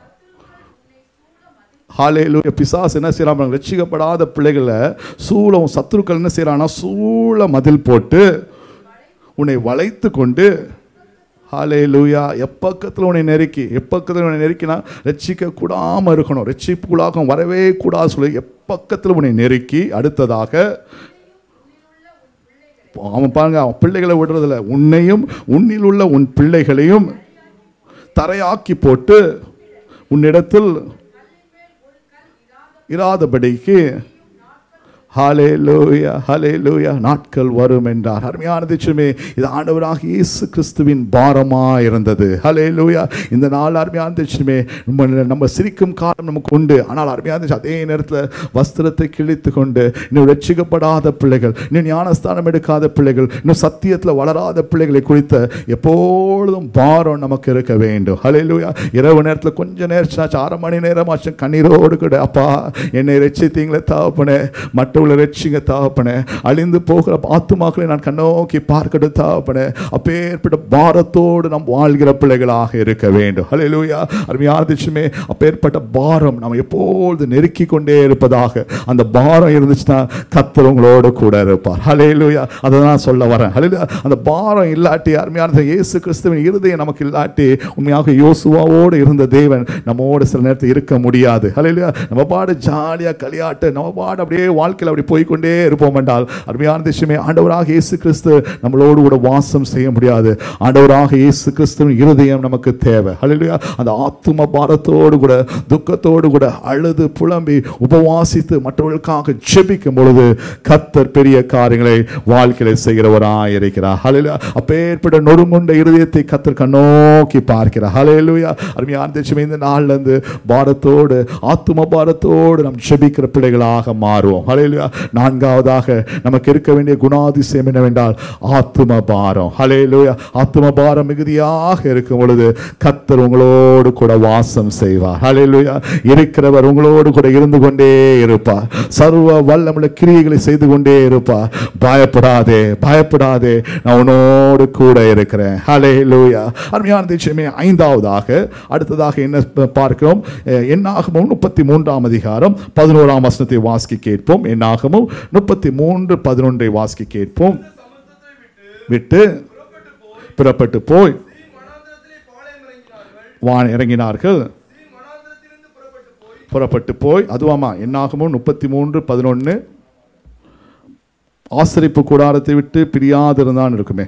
ஹாலேலூயா பிசாஸ் என்ன செய்யறான் ரட்சிக்கப்படாத பிள்ளைகளை சூளம் சத்துருக்கள் என்ன செய்யறான்னா சூள மதில் போட்டு உன்னை வளைத்து கொண்டு ஹாலே லூயா எப்பக்கத்தில் உன்னை நெருக்கி எப்பக்கத்தில் உன்னை நெருக்கினா ரட்சிக்க கூடாமல் இருக்கணும் ரட்சிப்புக்குள்ளாக வரவே கூடாது சொல்லி எப்பக்கத்தில் உன்னை நெருக்கி அடுத்ததாக அவன் பாருங்க அவன் பிள்ளைகளை விடுறதில்ல உன்னையும் உன்னில் உள்ள உன் பிள்ளைகளையும் தரையாக்கி போட்டு உன்னிடத்தில் இராதபடிக்கு ஹalleluya ஹalleluya நாட்கள் வரும் என்றார் அருமையான தேசமே இது ஆண்டவராக இயேசு கிறிஸ்துவின் பாரமா இருந்தது ஹalleluya இந்த நாள் அருமையான தேசமே நம்ம நம்ம சிரிக்கும் காலம் நமக்கு உண்டு ஆனால் அருமையான தேசம் அதே நேரத்தில் வஸ்திரத்தை கிழித்து கொண்டு இன்னும் ரட்சிக்கப்படாத பிள்ளைகள் இன்னும் ஞானஸ்தானம் எடுக்காத பிள்ளைகள் இன்னும் சத்தியத்தில் வளராத பிள்ளைகளை குறித்த எப்பொழுதும் பாரம் நமக்கு இருக்க வேண்டும் ஹalleluya இரவு நேரத்தில் கொஞ்சம் நேரம் அரை மணி நேரமாச்சும் கண்ணீரோடு கூட அப்பா என்னை ரட்சித்தீங்களே தாவப்பனே மற்றவர்களை ரட்சிங்க தாவப்பனே அழிந்து போகிற ஆத்துமாக்களை நான் கண்ணோக்கி பார்க்கட்டும் தாவப்பனே அப்பேற்பட்ட பாரத்தோடு நாம் வாழ்கிற பிள்ளைகளாக இருக்க வேண்டும் ஹalleluya அருமையான தேசமே அப்பேற்பட்ட பாரம் நம்ம எப்பொழுது நெருக்கி கொண்டே இருப்பதாக அந்த பாரம் இருந்துச்சுன்னா கர்த்தர் உங்களோடு கூட இருப்பார் ஹalleluya அதை தான் சொல்ல வரேன் ஹalleluya அந்த பாரம் இல்லாட்டி அருமையான இயேசு கிறிஸ்துவின் இருதயம் நமக்கு இல்லாட்டி உண்மையாக யோசுவாவோடு இருந்த தேவன் நம்மோடு சில நேரத்தில் இருக்க முடியாது ஹalleluya நம்ம பாடு ஜாலியாக களியாட்டு நம்ம பாடு அப்படியே வாழ்க்கையில் அப்படி போய்க்கொண்டே இருப்போம் என்றால் அருமையான தேசமே ஆண்டவராக இயேசு கிறிஸ்து நம்மளோடு கூட வாசம் செய்ய முடியாது ஆண்டவராக இயேசு கிறிஸ்துவின் இருதயம் நமக்கு தேவை ஹalleluya அந்த ஆத்தும பாரத்தோடு கூட துக்கத்தோடு கூட அழுது புலம்பி உபவாசித்து மற்றவர்களுக்காக ஜெபிக்கும் பொழுது கத்தர் பெரிய காரியங்களை வாழ்க்கையில செய்கிறவராய் இருக்கிறார் ஹalleluya அப்பேற்பட்ட நொறுங்குண்ட இருதயத்தை கத்தர் கண்ணோக்கி பார்க்கிறார் ஹalleluya அருமையான தேசமே இந்த நாள்ல இருந்து பாரத்தோடு ஆத்தும பாரத்தோடு நாம் ஜெபிக்கிற பிள்ளைகளாக மாறுவோம் ஹalleluya நான்காவதாக நமக்கு இருக்க வேண்டிய குணாதிசயம் என்னவென்றால் ஆத்தும பாரம் ஹalleluya ஆத்தும பாரம் மிகுதியாக இருக்கும் பொழுது கத்தர் உங்களோடு கூட வாசம் செய்வார் ஹalleluya இருக்கிறவர் உங்களோடு கூட இருந்து கொண்டே இருப்பார் சர்வ வல்லமுள்ள கிரியைகளை செய்து கொண்டே இருப்பார் பயப்படாதே பயப்படாதே நான் உன்னோடு கூட இருக்கிறேன் ஹalleluya அருமையான தேசமே ஐந்தாவதாக அடுத்ததாக என்ன ப- பார்க்கிறோம் அஹ், என்னாகமும் முப்பத்தி மூன்றாம் அதிகாரம் பதினோராம் வசனத்தை வாசிக்க கேட்போம் என்னாகமும் முப்பத்தி மூன்று பதினொன்றை வாசிக்க கேட்போம் சமுத்திரத்தை விட்டு விட்டு புறப்பட்டு புறப்பட்டு போய் போய் சீன் வனாந்திரத்திலே பாளையம் இறங்கினார்கள் வான் இறங்கினார்கள் சீன் வனாந்திரத்திலிருந்து புறப்பட்டு போய் புறப்பட்டு போய் அதுவாமா என்னாகமும் முப்பத்தி மூன்று பதினொன்று ஆசரிப்பு கூடாரத்தை விட்டு பிரியாதிருந்தான் இருக்குமே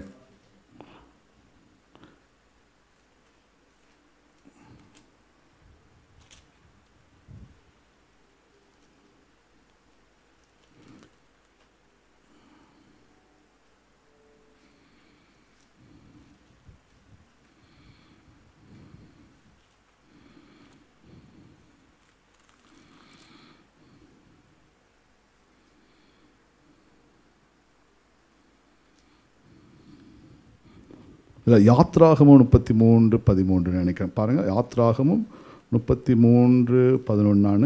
இல்லை யாத்ராகமும் முப்பத்தி மூன்று பதிமூன்று நினைக்கிறேன் பாருங்க யாத்ராகமும் முப்பத்தி மூன்று பதினொன்னான்னு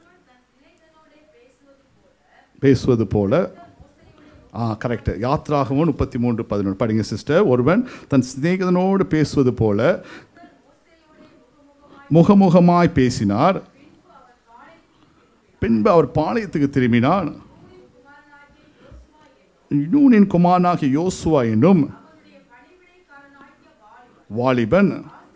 பேசுவது போல ஆ கரெக்ட் யாத்ராகமும் முப்பத்தி மூன்று பதினொன்று படிங்க சிஸ்டர் ஒருவன் தன் சிநேகிதனோடு பேசுவது போல முகமுகமாய் பேசினார் பின்பு அவர் பாளையத்துக்கு திரும்பினார் நூனின் குமாரனாகிய யோசுவா என்னும் வாலிபன்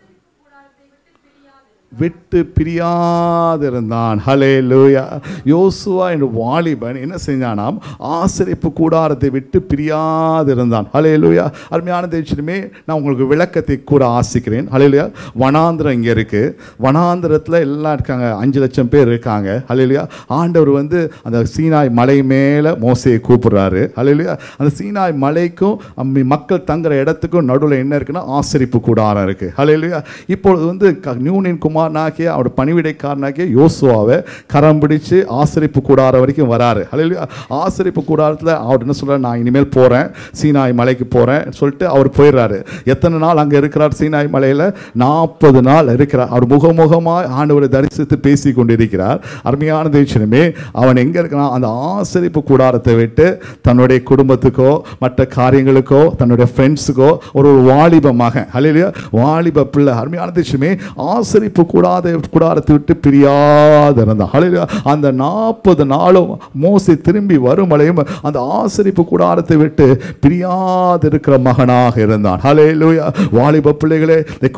விட்டு பிரியாதிருந்தான் ஹலே லூயா யோசுவா என்ற வாலிபன் என்ன செஞ்சானாம் ஆசிரிப்பு கூடாரத்தை விட்டு பிரியாதிருந்தான் ஹலே லூயா அருமையான தேய்ச்சிலுமே நான் உங்களுக்கு விளக்கத்தை கூற ஆசிக்கிறேன் ஹலே லூயா வனாந்திரம் இங்கே இருக்கு வனாந்திரத்தில் எல்லாம் இருக்காங்க அஞ்சு லட்சம் பேர் இருக்காங்க ஹலே லூயா ஆண்டவர் வந்து அந்த சீனாய் மலை மேலே மோசையை கூப்பிடுறாரு ஹலே லூயா அந்த சீனாய் மலைக்கும் அம்மி மக்கள் தங்குற இடத்துக்கும் நடுவில் என்ன இருக்குன்னா ஆசிரிப்பு கூடாரம் இருக்கு ஹலே லூயா இப்பொழுது வந்து க- நியூனின் குமாரனாகிய அவரோட பணிவிடைக்காரனாகிய யோசுவாவை கரம் பிடிச்சு ஆசிரிப்பு கூடாரம் வரைக்கும் வராரு ஹalleluya ஆசிரிப்பு கூடாரத்தில் அவர் என்ன சொல்றாரு நான் இனிமேல் போகிறேன் சீனாய் மலைக்கு போகிறேன் சொல்லிட்டு அவர் போயிடுறாரு எத்தனை நாள் அங்கே இருக்கிறார் சீனாய் மலையில் நாற்பது நாள் இருக்கிறார் அவர் முகமுகமாக ஆண்டவரை தரிசித்து பேசி கொண்டிருக்கிறார் அருமையான தேசனமே அவன் எங்கே இருக்கிறான் அந்த ஆசிரிப்பு கூடாரத்தை விட்டு தன்னுடைய குடும்பத்துக்கோ மற்ற காரியங்களுக்கோ தன்னுடைய ஃப்ரெண்ட்ஸுக்கோ ஒரு வாலிப மகன் ஹalleluya வாலிப பிள்ளை அருமையான தேசமே ஆசிரிப்பு கூடாத கூடாரத்தை விட்டு பிரியாத இருந்தான் ஹalleluya அந்த நாற்பது நாளும் மோசே திரும்பி வரும் வரையும் அந்த ஆசிரிப்பு கூடாரத்தை விட்டு பிரியாது இருக்கிற மகனாக இருந்தான் ஹalleluya வாலிப பிள்ளைகளே இந்த கோட்டை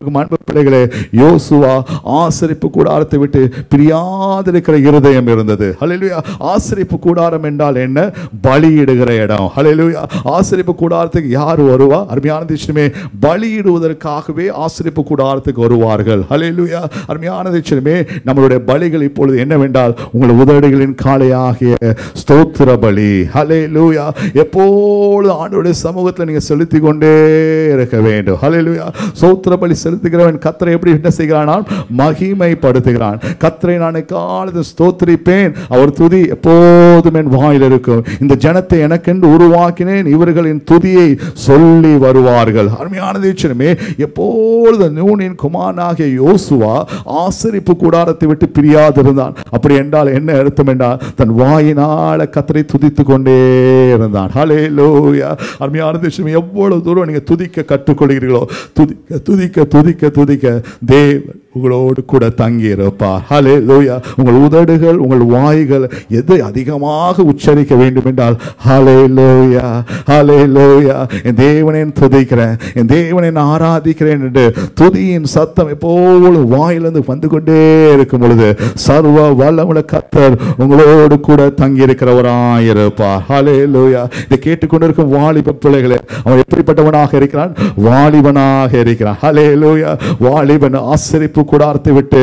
கேட்டுக்கொண்டிருக்கும் அன்பு பிள்ளைகளே யோசுவா ஆசரிப்பு கூடாரத்தை விட்டு பிரியாதிருக்கிற இருதயம் இருந்தது ஹalleluya ஆசரிப்பு கூடாரம் என்றால் என்ன பலியிடுகிற இடம் ஹalleluya ஆசரிப்பு கூடாரத்துக்கு யார் வருவா அருமையான விஷயமே பலியிடுவதற்காகவே ஆசரிப்பு கூடாரத்துக்கு வருவார்கள் ஹalleluya அருமையான விஷயமே நம்மளுடைய பலிகள் இப்பொழுது என்னவென்றால் உங்கள் உதடுகளின் காளையாகிய ஸ்தோத்திர பலி ஹalleluya எப்பொழுது ஆண்டவருடைய சமூகத்தில் நீங்க செலுத்தி கொண்டே இருக்க வேண்டும் ஹalleluya ஸ்தோத்திர பலி செலுத்துகிறவன் கத்தரை எப்படி என்ன செய்கிறானால் மகிமைப்படுத்துகிறான் கத்தரை நான் காலத்து ஸ்தோத்திரிப்பேன் அவர் துதி எப்போதும் என் வாயில் இருக்கும் இந்த ஜனத்தை எனக்கென்று உருவாக்கினேன் இவர்களின் துதியை சொல்லி வருவார்கள் அருமையான தீட்சணமே எப்பொழுது நூனின் குமாரனாகிய யோசுவா ஆசரிப்பு கூடாரத்தை விட்டு பிரியாதிருந்தான் அப்படி என்றால் என்ன அர்த்தம் என்றால் தன் வாயினால கத்தரை துதித்து கொண்டே இருந்தான் ஹலே லோயா அருமையான விஷயம் எவ்வளவு தூரம் நீங்க துதிக்க கற்றுக்கொள்கிறீர்களோ துதிக்க துதிக்க துதிக்க துதிக்க தேவன் உங்களோடு கூட தங்கி இருப்பார் ஹலே லோயா உங்கள் உதடுகள் உங்கள் வாய்கள் எது அதிகமாக உச்சரிக்க வேண்டும் என்றால் ஹலே லோயா ஹலே லோயா என் தேவனை துதிக்கிறேன் என் தேவனை நான் ஆராதிக்கிறேன் என்று துதியின் சத்தம் எப்போதும் வாயிலிருந்து வந்து கொண்டே இருக்கும் பொழுது சர்வ வல்லமுள்ள கத்தர் உங்களோடு கூட தங்கி இருக்கிறவராயிருப்பார் ஹலே லோயா இதை கேட்டுக்கொண்டிருக்கும் வாலிப பிள்ளைகளே அவன் எப்படிப்பட்டவனாக இருக்கிறான் வாலிபனாக இருக்கிறான் ஹலே லோயா வாலிபன் ஆசரிப்பு கூடாரத்தை விட்டு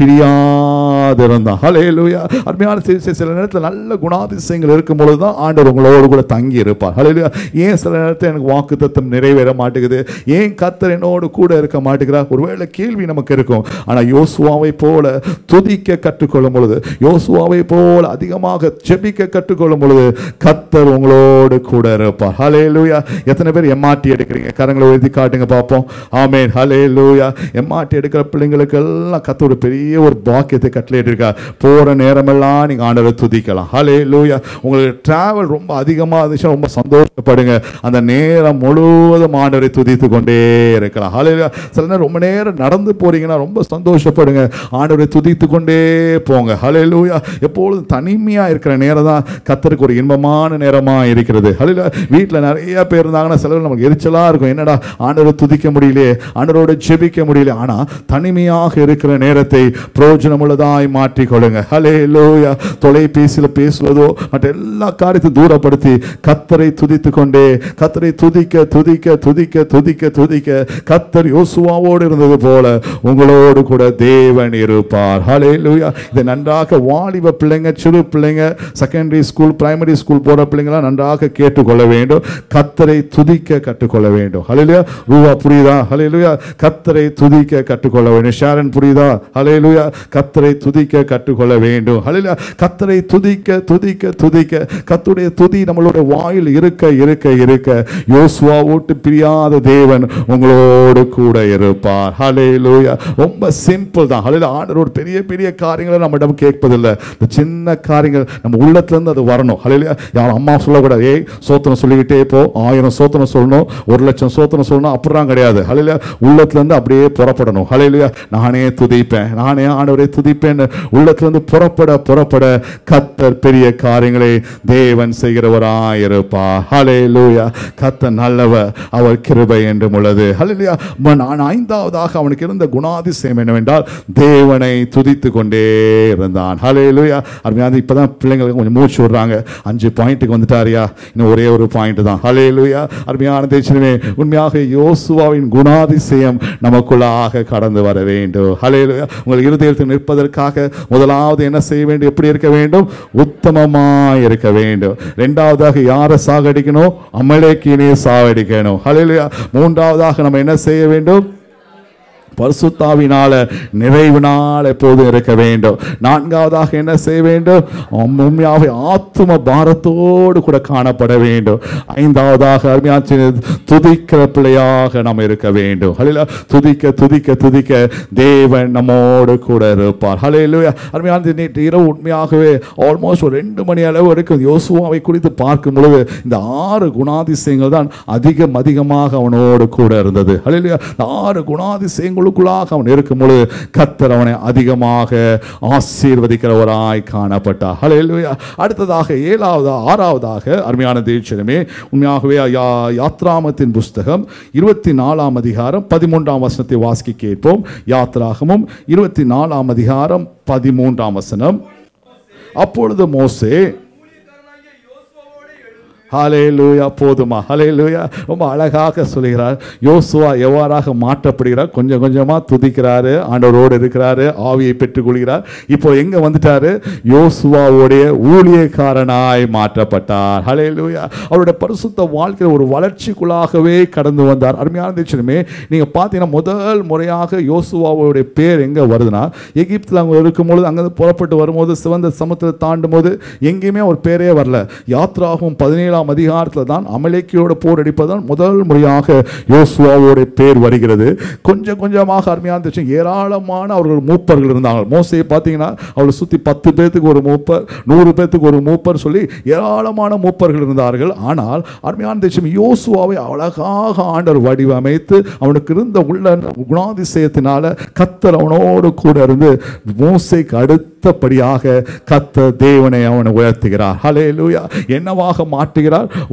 பிரியாதிருந்தான் ஹலே லோயா அருமையான சில சில- சில நேரத்தில் நல்ல குணாதிசயங்கள் இருக்கும் பொழுது தான் ஆண்டவர் உங்களோடு கூட தங்கி இருப்பார் ஹலே லோயா ஏன் சில நேரத்தில் எனக்கு வாக்கு தத்துவம் நிறைவேற மாட்டேங்குது ஏன் கத்தர் என்னோடு கூட இருக்க மாட்டேங்கிறார் ஒருவேளை கேள்வி நமக்கு இருக்கும் ஆனால் யோசுவாவை போல துதிக்க கற்றுக்கொள்ளும் பொழுது யோசுவாவை போல அதிகமாக ஜெபிக்க கற்றுக்கொள்ளும் பொழுது கத்தர் உங்களோடு கூட இருப்பார் ஹலே லூயா எத்தனை பேர் எம்ஆர்டி எடுக்கிறீங்க கரங்களை எழுதி காட்டுங்க பார்ப்போம் ஆமேன் ஹலே லூயா எம்ஆர்டி எடுக்கிற பிள்ளைங்களுக்கு எல்லாம் கத்தர் ஒரு பெரிய ஒரு பாக்கியத்தை கட்டளையிட்டு இருக்கா போற நேரமெல்லாம் நீங்க ஆண்டவரை துதிக்கலாம் ஹலே லூயா உங்களுக்கு டிராவல் ரொம்ப அதிகமாக இருந்துச்சுன்னா ரொம்ப சந்தோஷப்படுங்க அந்த நேரம் முழுவதும் ஆண்டவரை துதித்து கொண்டே இருக்கலாம் ஹலே சில நேரம் ரொம்ப நேரம் நடந்து போறீங்கன்னா ரொம்ப சந்தோஷப்படுங்க ஆண்டவரை துதித்து கொண்டே போங்க ஹலே லூயா எப்பொழுதும் தனிமையா இருக்கிற நேரம் தான் கத்தருக்கு ஒரு இன்பமான நேரமா இருக்கிறது ஹலே வீட்டில் நிறைய பேர் இருந்தாங்கன்னா சிலர் நமக்கு எரிச்சலா இருக்கும் என்னடா ஆண்டவரை துதிக்க முடியலையே ஆண்டவரோட ஜெபிக்க முடியல ஆனா தனிமையாக இருக்கிற நேரத்தை பிரயோஜனமுள்ளதாய் மாற்றிக்கொள்ளுங்க ஹலே லூயா தொலைபேசியில் பேசுவதோ மற்ற எல்லா காரியத்தையும் தூரப்படுத்தி கத்தரை துதித்து கொண்டே கத்தரை துதிக்க துதிக்க துதிக்க துதிக்க துதிக்க கத்தர் யோசுவாவோடு இருந்தது போல உங்களோடு கூட தேவன் இருப்பார் ஹலே லூயா இதை நன்றாக வாலிப பிள்ளைங்க சிறு பிள்ளைங்க செகண்டரி ஸ்கூல் பிரைமரி ஸ்கூல் போற பிள்ளைங்களாம் நன்றாக கேட்டுக்கொள்ள வேண்டும் கத்தரை துதிக்க கற்றுக்கொள்ள வேண்டும் ஹalleluya ரூவா புரியுதா ஹalleluya கத்தரை துதிக்க கற்றுக்கொள்ள வேண்டும் ஷாரன் புரியுதா ஹalleluya கத்தரை துதிக்க கற்றுக்கொள்ள வேண்டும் ஹalleluya கத்தரை துதிக்க துதிக்க துதிக்க கத்துடைய துதி நம்மளோட வாயில் இருக்க இருக்க இருக்க யோசுவா ஓட்டு பிரியாத தேவன் உங்களோடு கூட இருப்பார் ஹalleluya ரொம்ப சிம்பிள் தான் ஹalleluya ஆண்டவர் ஒரு பெரிய பெரிய காரியங்களை நம்மிடம் கேட்பதில்லை இந்த சின்ன காரியங்கள் நம்ம உள்ளத்துல இருந்து அது வரணும் ஹalleluya யாரும் அம்மா சொல்லக்கூடாது ஏய் சோத்திரம் சொல்லிக்கிட்டே போ ஆயிரம் சோத்திரம் சொல்லணும் ஒரு லட்சம் சோத்திரம் சொல்லணும் அப்புறம் கிடையாது ஹalleluya உள்ளத்துல இருந்து அப்படியே புறப்படணும் ஹalleluya நானே துதிப்பேன் நானே ஆண்டவரை துதிப்பேன் உள்ளத்துல இருந்து புறப்பட புறப்பட கத்தர் பெரிய காரியங்களை தேவன் செய்கிறவராயிருப்பார் ஹalleluya கத்தர் நல்லவர் அவர் கிருபை என்றும் உள்ளது ஹalleluya ம- நான் ஐந்தாவதாக அவனுக்கு இருந்த குணாதிசயம் என்னவென்றால் தேவனை துதித்து கொண்டே இருந்தான் ஹalleluya அருமையான இப்பதான் பிள்ளைங்களுக்கு கொஞ்சம் மூச்சு விடுறாங்க அஞ்சு பாயிண்ட்டுக்கு வந்துட்டாரியா இன்னும் ஒரே ஒரு பாயிண்ட் தான் ஹalleluya அருமையான தேசமே உண்மையாக யோசுவாவின் குணாதிசயம் நமக்குள்ளாக கடந்து வர வேண்டும் ஹalleluya உங்கள் இருதயத்தில் நிற்பதற்காக முதலாவது என்ன செய்ய வேண்டும் எப்படி இருக்க வேண்டும் உத்தமமாய் இருக்க வேண்டும் இரண்டாவதாக யாரை சாகடிக்கணும் அமலேக்கினே சாகடிக்கணும் ஹalleluya மூன்றாவதாக நம்ம என்ன செய்ய வேண்டும் பரிசுத்தாவினால நிறைவினால் எப்போதும் இருக்க வேண்டும் நான்காவதாக என்ன செய்ய வேண்டும் உண்மையாவே ஆத்தும பாரத்தோடு கூட காணப்பட வேண்டும் ஐந்தாவதாக அருமையான துதிக்கிற பிள்ளையாக நாம் இருக்க வேண்டும் ஹலில துதிக்க துதிக்க துதிக்க தேவன் நம்மோடு கூட இருப்பார் ஹலையில அருமையான நேற்று இரவு உண்மையாகவே ஆல்மோஸ்ட் ஒரு ரெண்டு மணி அளவு வரைக்கும் யோசுவாவை குறித்து பார்க்கும் பொழுது இந்த ஆறு குணாதிசயங்கள் தான் அதிகம் அதிகமாக அவனோடு கூட இருந்தது ஹலையில இந்த ஆறு குணாதிசயங்களோடு அவளுக்குள்ளாக அவன் இருக்கும் பொழுது கத்தர் அவனை அதிகமாக ஆசீர்வதிக்கிறவராய் காணப்பட்டார் ஹalleluya அடுத்ததாக ஏழாவது ஆறாவதாக அருமையான தேவச்சனமே உண்மையாகவே யா யாத்ராமத்தின் புஸ்தகம் இருபத்தி நாலாம் அதிகாரம் பதிமூன்றாம் வசனத்தை வாசிக்க கேட்போம் யாத்ராகமும் இருபத்தி நாலாம் அதிகாரம் பதிமூன்றாம் வசனம் அப்பொழுது மோசே ஊழியக்காரனாகிய யோசுவாவோடே எழுந்து ஹலே லூயா போதுமா ஹலே லூயா ரொம்ப அழகாக சொல்கிறார் யோசுவா எவ்வாறாக மாற்றப்படுகிறார் கொஞ்சம் கொஞ்சமாக துதிக்கிறாரு ஆண்டவரோடு இருக்கிறாரு ஆவியை பெற்றுக்கொள்கிறார் இப்போ எங்க வந்துட்டாரு யோசுவாவுடைய ஊழியக்காரனாய் மாற்றப்பட்டார் ஹலே லூயா அவருடைய பரிசுத்த வாழ்க்கையில் ஒரு வளர்ச்சிக்குள்ளாகவே கடந்து வந்தார் அருமையான தேசமே நீங்க பார்த்தீங்கன்னா முதல் முறையாக யோசுவாவுடைய பேர் எங்க வருதுன்னா எகிப்தில் அவங்க இருக்கும்பொழுது அங்கிருந்து புறப்பட்டு வரும்போது சிவந்த சமுத்திரத்தை தாண்டும் போது எங்கேயுமே ஒரு பேரே வரல யாத்ராகும் பதினேழாம் அதிகாரத்தில் தான் அமலேக்கியோட போர் அடிப்பதுதான் முதல் முறையாக யோசுவாவோட பேர் வருகிறது கொஞ்சம் கொஞ்சமாக அருமையான தேசம் ஏராளமான அவர்கள் மூப்பர்கள் இருந்தாங்க மோசையை பார்த்தீங்கன்னா அவளை சுற்றி பத்து பேர்த்துக்கு ஒரு மூப்பர் நூறு பேர்த்துக்கு ஒரு மூப்பர் சொல்லி ஏராளமான மூப்பர்கள் இருந்தார்கள் ஆனால் அருமையான தேசம் யோசுவாவை அழகாக ஆண்டவர் வடிவமைத்து அவனுக்கு இருந்த உள்ள குணாதிசயத்தினால கத்தர் அவனோடு கூட இருந்து மோசைக்கு அடுத்தபடியாக கத்த தேவனை அவனை உயர்த்துகிறார் ஹலே லூயா என்னவாக மாற்றுகிறார்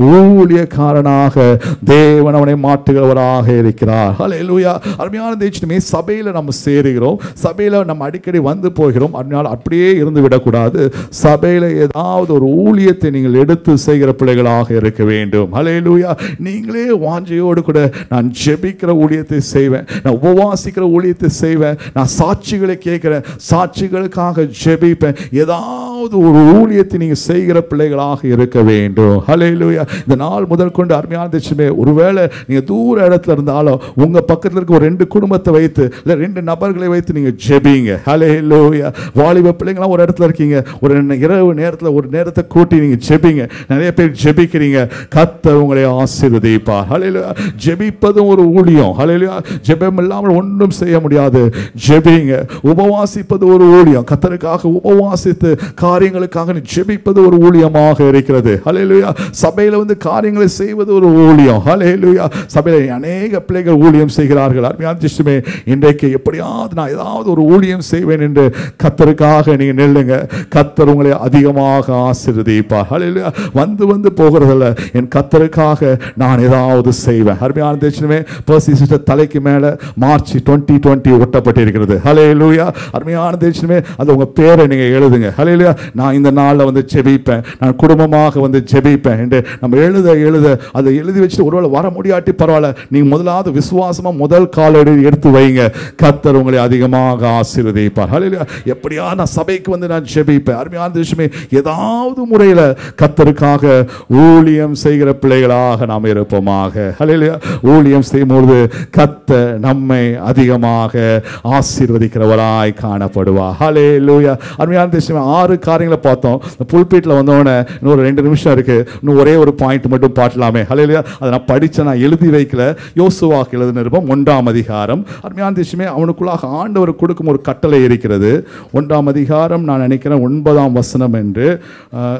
ஊழியக்காரனாக தேவன் அவனை மாற்றுகிறவராக இருக்கிறார் ஹலே லூயா அருமையான தேய்ச்சிட்டுமே சபையில் நம்ம சேருகிறோம் சபையில் நம்ம அடிக்கடி வந்து போகிறோம் அதனால் அப்படியே இருந்து விடக்கூடாது சபையில் ஏதாவது ஒரு ஊழியத்தை நீங்கள் எடுத்து செய்கிற பிள்ளைகளாக இருக்க வேண்டும் ஹலே லூயா நீங்களே வாஞ்சையோடு கூட நான் ஜெபிக்கிற ஊழியத்தை செய்வேன் நான் உபவாசிக்கிற ஊழியத்தை செய்வேன் நான் சாட்சிகளை கேட்கிறேன் சாட்சிகளுக்காக ஜெபிப்பேன் ஏதாவது ஒரு ஊழியத்தை நீங்க செய்கிற பிள்ளைகளாக இருக்க வேண்டும் ஹலே லூயா இந்த நாள் முதல் கொண்டு அருமையான தேசமே ஒருவேளை நீங்க தூர இடத்துல இருந்தாலும் உங்க பக்கத்துல இருக்க ஒரு ரெண்டு குடும்பத்தை வைத்து இல்லை ரெண்டு நபர்களை வைத்து நீங்க ஜெபிங்க ஹலே லூயா வாலிப பிள்ளைங்களாம் ஒரு இடத்துல இருக்கீங்க ஒரு இரவு நேரத்தில் ஒரு நேரத்தை கூட்டி நீங்க ஜெபிங்க நிறைய பேர் ஜெபிக்கிறீங்க கத்தர் உங்களை ஆசீர்வதிப்பார் ஹalleluya ஜெபிப்பதும் ஒரு ஊழியம் ஹalleluya ஜெபம் இல்லாமல் ஒன்றும் செய்ய முடியாது ஜெபிங்க உபவாசிப்பது ஒரு ஊழியம் கத்தருக்காக உபவாசித்து காரியங்களுக்காக நீ ஜெபிப்பது ஒரு ஊழியமாக இருக்கிறது ஹalleluya சபையில வந்து காரியங்களை செய்வது ஒரு ஊழியம் ஹalleluya சபையில அநேக பிள்ளைகள் ஊழியம் செய்கிறார்கள் அருமையான சிஸ்டமே இன்றைக்கு எப்படியாவது நான் ஏதாவது ஒரு ஊழியம் செய்வேன் என்று கத்தருக்காக நீங்க நெல்லுங்க கத்தர் உங்களை அதிகமாக ஆசீர்வதிப்பார் ஹalleluya வந்து வந்து போகிறதில்ல என் கத்தருக்காக நான் ஏதாவது செய்வேன் அருமையான தேசமே பர்சி சிஸ்டர் தலைக்கு மேல மார்ச் டுவெண்ட்டி டுவெண்ட்டி ஒட்டப்பட்டிருக்கிறது ஹலே லூயா அருமையான தேசமே அது உங்க பேரை நீங்க எழுதுங்க ஹலே லூயா நான் இந்த நாளில் வந்து ஜெபிப்பேன் நான் குடும்பமாக வந்து ஜெபிப்பேன் என்று நம்ம எழுத எழுத அதை எழுதி வச்சுட்டு ஒருவேளை வர முடியாட்டி பரவாயில்ல நீங்க முதலாவது விசுவாசமா முதல் காலடி எடுத்து வைங்க கத்தர் உங்களை அதிகமாக ஆசீர்வதிப்பார் ஹலே லூயா எப்படியா நான் சபைக்கு வந்து நான் ஜெபிப்பேன் அருமையான தேசமே ஏதாவது முறையில் கத்தருக்காக ஊழியம் செய்கிற பிள்ளைகளாக நாம் இருப்போமாக ஹalleluya ஊழியம் செய்யும்போது கத்த நம்மை அதிகமாக ஆசீர்வதிக்கிறவராய் காணப்படுவார் ஹalleluya அருமையான தேசமே ஆறு காரியங்களை பார்த்தோம் இந்த புல்பீட்டில் வந்தோடனே இன்னொரு ரெண்டு நிமிஷம் இருக்கு இன்னும் ஒரே ஒரு பாயிண்ட் மட்டும் பாட்டலாமே ஹalleluya அதை நான் படிச்ச நான் எழுதி வைக்கல யோசுவாக்கு எழுதின இருப்போம் ஒன்றாம் அதிகாரம் அருமையான தேசமே அவனுக்குள்ளாக ஆண்டவர் கொடுக்கும் ஒரு கட்டளை இருக்கிறது ஒன்றாம் அதிகாரம் நான் நினைக்கிறேன் ஒன்பதாம் வசனம் என்று அஹ்,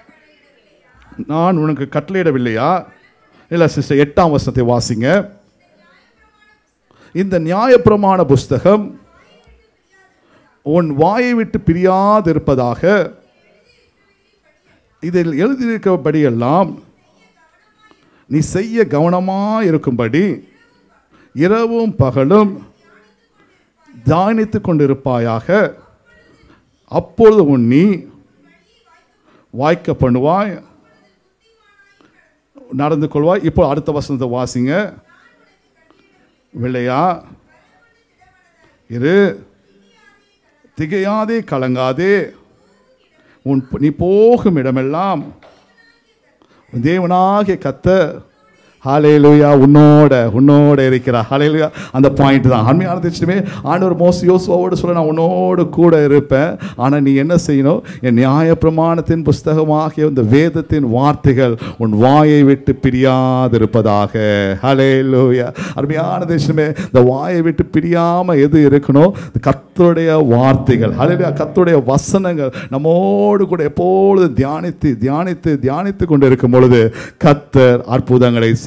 நான் உனக்கு கட்டளையிடவில்லையா இல்லை சிஸ்டர் எட்டாம் வசனத்தை வாசிங்க இந்த நியாயப்பிரமாண புஸ்தகம் உன் வாயை விட்டு பிரியாதிருப்பதாக இதில் எழுதியிருக்கிறபடியெல்லாம் நீ செய்ய கவனமாக இருக்கும்படி இரவும் பகலும் தியானித்து கொண்டிருப்பாயாக அப்பொழுது உன் நீ வாய்க்க பண்ணுவாய் நடந்து கொள்வாய் இப்போ அடுத்த வசனத்தை வாசிங்க வெள்ளையா இரு திகையாதே கலங்காதே உன் நீ போகும் இடமெல்லாம் உன் தேவனாகிய கத்த ஹalleluya உன்னோட உன்னோட இருக்கிறா ஹalleluya அந்த பாயிண்ட் தான் அருமையான தெரிச்சுமே ஆண்டவர் மோச யோசுவாவோடு சொல்ல நான் உன்னோடு கூட இருப்பேன் ஆனால் நீ என்ன செய்யணும் என் நியாயப்பிரமாணத்தின் புஸ்தகமாகிய இந்த வேதத்தின் வார்த்தைகள் உன் வாயை விட்டு பிரியாதிருப்பதாக ஹalleluya அருமையான தேசமே இந்த வாயை விட்டு பிரியாம எது இருக்கணும் இந்த கர்த்தருடைய வார்த்தைகள் ஹalleluya கர்த்தருடைய வசனங்கள் நம்மோடு கூட எப்பொழுது தியானித்து தியானித்து தியானித்து கொண்டு இருக்கும் பொழுது கத்தர் அற்புதங்களை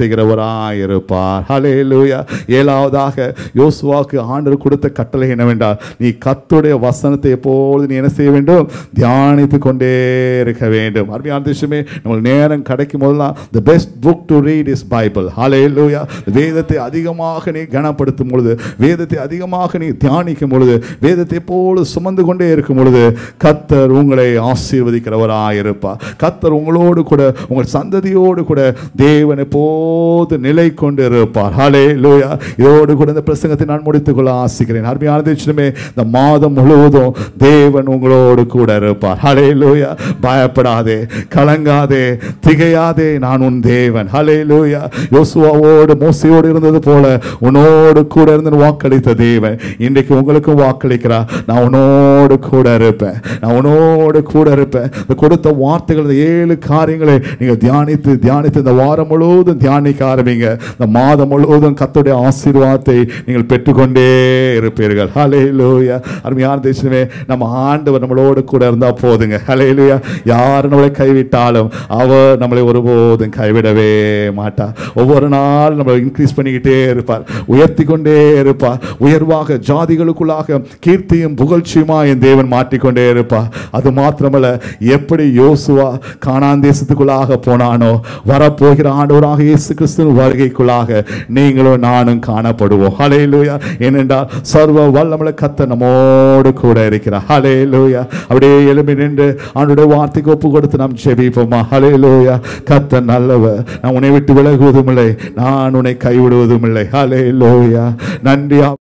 செய்கிறவராய் இருப்பார் ஹalleluya ஏழாவதாக யோசுவாக்கு ஆண்டவர் கொடுத்த கட்டளை என்னவென்றால் நீ கர்த்தருடைய வசனத்தை எப்பொழுது நீ என்ன செய்ய வேண்டும் தியானித்து கொண்டே இருக்க வேண்டும் அருமையான விஷயமே நம்ம நேரம் கிடைக்கும் போதெல்லாம் the best book to read is Bible ஹalleluya வேதத்தை அதிகமாக நீ கனப்படுத்தும் பொழுது வேதத்தை அதிகமாக நீ தியானிக்கும் பொழுது வேதத்தை எப்பொழுது சுமந்து கொண்டே இருக்கும் பொழுது கத்தர் உங்களை ஆசீர்வதிக்கிறவராய் இருப்பார் கத்தர் உங்களோடு கூட உங்கள் சந்ததியோடு கூட தேவன் எப்போது நிலை கொண்டு இருப்பார் ஹலே லூயா இதோடு கூட இந்த பிரசங்கத்தை நான் முடித்துக் கொள்ள ஆசிக்கிறேன் அருமையான தேசமே இந்த மாதம் முழுவதும் தேவன் உங்களோடு கூட இருப்பார் ஹலே லூயா பயப்படாதே கலங்காதே திகையாதே நான் உன் தேவன் ஹலே லூயா யோசுவாவோடு மோசையோடு இருந்தது போல உன்னோடு கூட இருந்து வாக்களித்த தேவன் இன்றைக்கு உங்களுக்கும் வாக்களிக்கிறார் நான் உன்னோடு கூட இருப்பேன் நான் உன்னோடு கூட இருப்பேன் இந்த கொடுத்த வார்த்தைகள் இந்த ஏழு காரியங்களை நீங்கள் தியானித்து தியானித்து இந்த வாரம் முழுவதும் தியானிக்க ஆரம்பிங்க இந்த மாதம் முழுவதும் கத்துடைய ஆசீர்வாதத்தை நீங்கள் பெற்றுக்கொண்டே இருப்பீர்கள் ஹலே லூயா அருமையான தேசமே நம்ம ஆண்டவர் நம்மளோடு கூட இருந்தா போதுங்க ஹலே லூயா யார் நம்மளை கைவிட்டாலும் அவர் நம்மளை ஒருபோதும் கைவிடவே மாட்டார் ஒவ்வொரு நாள் நம்மளை இன்க்ரீஸ் பண்ணிக்கிட்டே இருப்பார் உயர்த்தி கொண்டே இருப்பார் உயர்வாக ஜாதிகளுக்குள்ளாக கீர்த்தியும் புகழ்ச்சியுமா என் தேவன் மாற்றிக்கொண்டே இருப்பார் அது மாத்திரமல்ல எப்படி யோசுவா கானான் தேசத்துக்குள்ளாக போனானோ வரப்போகிற ஆண்டவராக இயேசு கிறிஸ்துவின் வருகைக்குள்ளாக நீங்களும் நானும் காணப்படுவோம் ஹலே லூயா ஏனென்றால் சர்வ வல்லமல கத்த நம்மோடு கூட இருக்கிறார் ஹலே லூயா அப்படியே எழுப்பி நின்று ஆண்டுடைய வார்த்தைக்கு ஒப்பு கொடுத்து நாம் ஜெபிப்போமா ஹலே லூயா கத்த நல்லவர் நான் உன்னை விட்டு விலகுவதும் இல்லை நான் உன்னை கைவிடுவதும் இல்லை ஹலே லூயா நன்றி